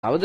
அதாவது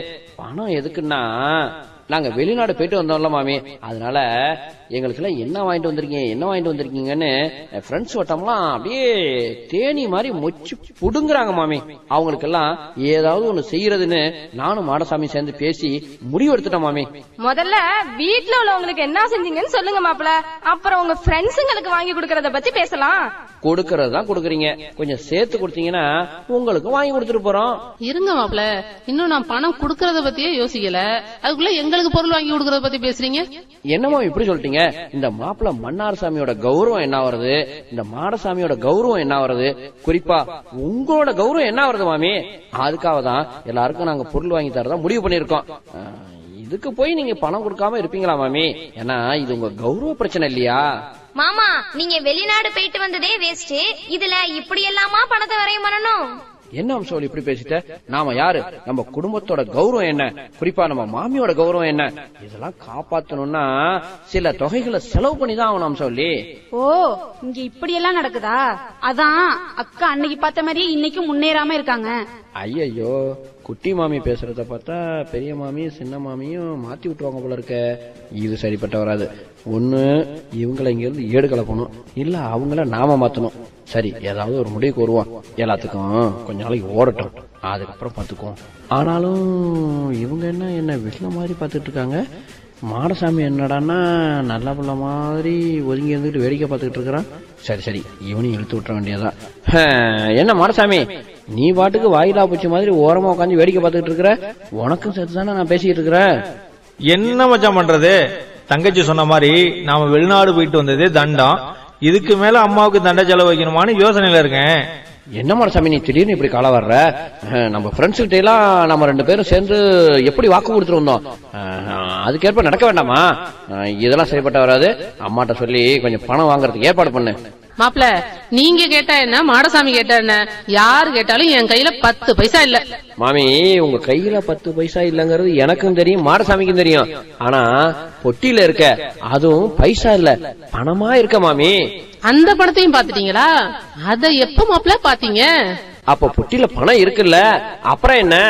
பணம் எதுக்குன்னா நாங்க வெளிநாடு போயிட்டு வந்தோம்ல மாமி அதனால எங்களுக்கு எல்லாம் என்ன வாங்கிட்டு வந்திருக்கீங்க என்ன வாங்கிட்டு வந்திருக்கீங்கன்னு ஃப்ரெண்ட்ஸ் வட்டம்லாம் அப்படியே தேனி மாதிரி மொச்சு புடுங்குறாங்க மாமி அவங்களுக்கு எல்லாம் ஏதாவது ஒண்ணு செய்யறதுன்னு நானும் மாடசாமி சேர்ந்து பேசி முடிவு எடுத்துட்டோம் மாமி முதல்ல வீட்ல உள்ளவங்களுக்கு என்ன செஞ்சீங்கன்னு சொல்லுங்க மாப்ள அப்புறம் உங்க ஃப்ரெண்ட்ஸுங்களுக்கு வாங்கி கொடுக்கறத பத்தி பேசலாம் கொடுக்கறது தான் கொடுக்குறீங்க கொஞ்சம் சேர்த்து கொடுத்தீங்கன்னா உங்களுக்கு வாங்கி கொடுத்துட்டு போறோம் இருங்க மாப்ள இன்னும் நான் பணம் குடுக்கறத பத்தியே யோசிக்கல அதுக்குள்ள எங்களுக்கு பொருள் வாங்கி கொடுக்கறத பத்தி பேசுறீங்க என்னமோ இப்படி சொல்லிட்டீங்க இந்த மாப்பிள்ள மன்னார் சாமியோட கௌரவம் என்ன வருது இந்த மாடசாமியோட கௌரவம் என்ன வருது குறிப்பா உங்களோட கௌரவம் என்ன வருது மாமி அதுக்காக தான் எல்லாருக்கும் நாங்க பொருள் வாங்கி தரதா முடிவு பண்ணிருக்கோம் அஹ், இதுக்கு போய் நீங்க பணம் கொடுக்காம இருப்பீங்களா மாமி ஏன்னா இது உங்க கௌரவ பிரச்சனை இல்லையா மாமா நீங்க வெளிநாடு போயிட்டு வந்ததே வேஸ்ட் இதுல இப்படி எல்லாமா பணத்தை வரைய பண்ணணும் என்ன அம்சோல் இப்படி பேசிட்ட நாம யாரு நம்ம குடும்பத்தோட கௌரவம் என்ன குறிப்பா நம்ம மாமியோட கௌரவம் என்ன இதெல்லாம் காப்பாத்தணும்னா சில தொகைகளை செலவு பண்ணி தான் ஆகணும் அம்சோல்லி ஓ இங்க இப்படி எல்லாம் நடக்குதா அதான் அக்கா அன்னைக்கு பார்த்த மாதிரியே இன்னைக்கும் முன்னேறாம இருக்காங்க ஐயையோ குட்டி மாமி பேசுறத பார்த்தா பெரிய மாமியும் சின்ன மாமியும் மாத்தி விட்டுருவாங்க போல இருக்க இது சரிப்பட்ட வராது ஒண்ணு இவங்களை இங்க இருந்து ஏடு கலப்பணும் இல்ல அவங்கள நாம மாத்தணும் சரி ஏதாவது ஒரு முடிவுக்கு வருவோம் எல்லாத்துக்கும் கொஞ்ச நாளைக்கு ஓடட்டும் அதுக்கப்புறம் பாத்துக்குவோம் ஆனாலும் இவங்க என்ன என்ன வில்ல மாதிரி பார்த்துட்டு இருக்காங்க மாடசாமி என்னடான்னா நல்ல புள்ள மாதிரி ஒதுங்கி இருந்துட்டு வேடிக்கை பார்த்துக்கிட்டு இருக்கிறான் சரி சரி இவனையும் இழுத்து விட்டுற வேண்டியதான் ஹம், என்ன மாடசாமி நீ பாட்டுக்கு வாயிலா பூச்சி மாதிரி ஓரமா உட்காந்து வேடிக்கை பார்த்துக்கிட்டு இருக்கிற உனக்கும் சேர்த்து தானே நான் பேசிக்கிட்டு இருக்கிறேன் என்ன மச்சான் பண்றது தங்கச்சி சொன்ன மாதிரி நாம வெளிநாடு போயிட்டு வந்ததே தண்டம் இதுக்கு மேல அம்மாவுக்கு தண்டை செலவு வைக்கணுமான்னு யோசனையில இருக்கேன் என்ன மாடசாமி நீ திடீர்னு இப்படி கால வர்ற அஹ், நம்ம ஃப்ரெண்ட்ஸ் கிட்ட எல்லாம் நம்ம ரெண்டு பேரும் சேர்ந்து எப்படி வாக்கு கொடுத்துட்டு வந்தோம் அஹ், அதுக்கேற்ப நடக்க வேண்டாமா அஹ், இதெல்லாம் சரிப்பட்ட வராது அம்மாட்ட சொல்லி கொஞ்சம் பணம் வாங்குறதுக்கு ஏற்பாடு பண்ணு மாப்ள நீங்க கேட்டா என்ன மாடசாமி கேட்டா என்ன யாரு கேட்டாலும் என் கையில பத்து பைசா இல்ல மாமி உங்க கையில பத்து பைசா இல்லங்கிறது எனக்கும் தெரியும் மாடசாமிக்கும் தெரியும் ஆனா பொட்டியில இருக்க அதுவும் பைசா இல்ல பணமா இருக்க மாமி அந்த பணத்தையும் பாத்துட்டீங்களா அத எப்ப மாப்ள பாத்தீங்க அப்ப பொட்டியில பணம் இருக்குல்ல அப்புறம் என்ன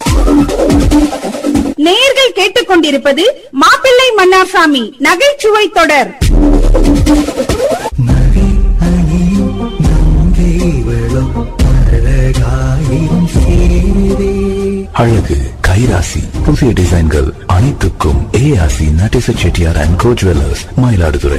நேயர்கள் கேட்டுக்கொண்டிருப்பது மாப்பிள்ளை மன்னார்சாமி நகைச்சுவை தொடர் நகை அணியும் நங்கைவளும் அழகாயிரம் சேரே அழகு கைராசி புதிய டிசைன்கள் அனைத்துக்கும் ஏஆசி நட்டிச Chettiar and Co jewellers Mayiladuthurai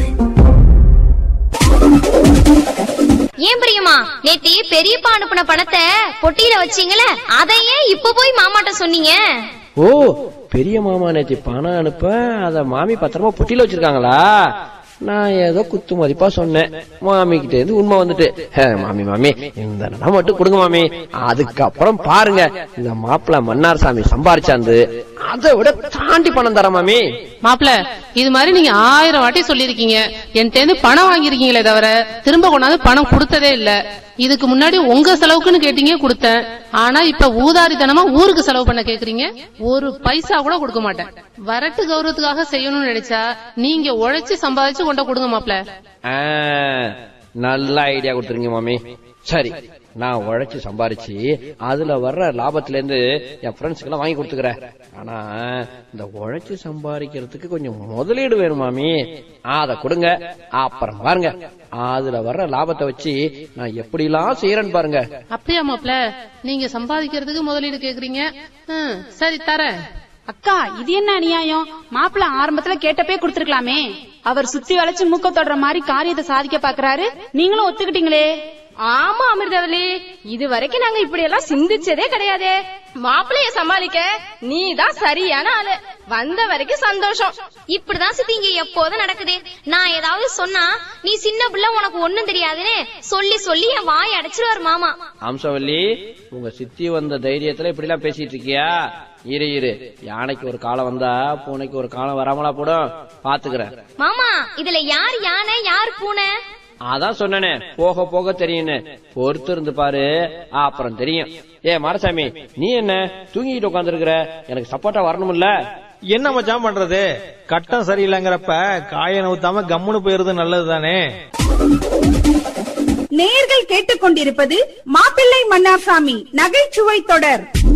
ஏன் பிரியமா நேத்தி பெரியப்பா அனுப்புன பணத்தை பொட்டியில வச்சீங்களே அதை ஏன் இப்ப போய் மாமாட்ட சொன்னீங்க ஓ பெரிய மாமா நேத்தி பணம் அனுப்ப அத மாமி பத்திரமா பொட்டியில வச்சிருக்காங்களா நான் ஏதோ குத்து மதிப்பா சொன்னேன் மாமி கிட்ட இருந்து உண்மை வந்துட்டு "ஹே, மாமி மாமி இந்த நடம் மட்டும் கொடுங்க மாமி அதுக்கப்புறம் பாருங்க இந்த மாப்பிள்ள மன்னார் சாமி சம்பாரிச்சாந்து அதை விட தாண்டி பணம் தர மாமி மாப்ள இது மாதிரி நீங்க ஆயிரம் வாட்டி சொல்லிருக்கீங்க என்கிட்ட இருந்து பணம் வாங்கியிருக்கீங்களே தவிர திரும்ப கொண்டாந்து பணம் கொடுத்ததே இல்ல இதுக்கு முன்னாடி உங்க செலவுக்குன்னு கேட்டீங்க கொடுத்தேன் ஆனா இப்ப ஊதாரித்தனமா ஊருக்கு செலவு பண்ண கேக்குறீங்க ஒரு பைசா கூட கொடுக்க மாட்டேன் வரட்டு கௌரவத்துக்காக செய்யணும்னு நினைச்சா நீங்க உழைச்சு சம்பாதிச்சு கொண்ட கொடுங்க மாப்ள ஆ, நல்ல ஐடியா கொடுத்துருங்க மாமி சரி நான் உழைச்சு சம்பாரிச்சு அதுல வர்ற லாபத்துல இருந்து என் ஃப்ரெண்ட்ஸ்க்கு எல்லாம் வாங்கி கொடுத்துக்கிறேன் ஆனா இந்த உழைச்சு சம்பாதிக்கிறதுக்கு கொஞ்சம் முதலீடு வேணும் மாமி அத கொடுங்க அப்புறம் பாருங்க அதுல வர்ற லாபத்தை வச்சு நான் எப்படிலாம் செய்யறேன்னு பாருங்க அப்படியா மாப்ள நீங்க சம்பாதிக்கிறதுக்கு முதலீடு கேக்குறீங்க ஹம், சரி தரேன் அக்கா இது என்ன அநியாயம் மாப்பிள்ள ஆரம்பத்துல கேட்டப்பே கொடுத்துருக்கலாமே அவர் சுத்தி வளைச்சு மூக்க தொடுற மாதிரி காரியத்தை சாதிக்க பாக்குறாரு நீங்களும் ஒத்துக்கிட்டீங்களே ஆமா அமிர்தவல்லி இது வரைக்கும் நாங்க இப்படி எல்லாம் சிந்திச்சதே கிடையாதே மாப்பிளைய சமாளிக்க நீ தான் சரியான ஆளு வந்த வரைக்கும் சந்தோஷம் இப்படிதான் சித்தி இங்க எப்போதும் நடக்குது நான் ஏதாவது சொன்னா நீ சின்ன பிள்ளை உனக்கு ஒண்ணும் தெரியாதுன்னு சொல்லி சொல்லி என் வாய் அடைச்சிருவாரு மாமா அம்சவல்லி உங்க சித்தி வந்த தைரியத்துல இப்படி எல்லாம் பேசிட்டு இருக்கியா இரு இரு யானைக்கு ஒரு காலம் வந்தா பூனைக்கு ஒரு காலம் வராமலா போடும் பாத்துக்கிறேன் மாமா இதுல யார் யானை யார் பூனை அதான் சொன்னனே போக போக தெரியும்னு பொறுத்து இருந்து பாரு அப்புறம் தெரியும் ஏ மாரசாமி நீ என்ன தூங்கிட்டு உட்காந்துருக்கிற எனக்கு சப்போர்ட்டா வரணும்ல என்ன மச்சான் பண்றது கட்டம் சரியில்லைங்கிறப்ப காய நவுத்தாம கம்முன்னு போயிருது நல்லது தானே நேயர்கள் கேட்டுக்கொண்டிருப்பது மாப்பிள்ளை மன்னார்சாமி நகைச்சுவை தொடர்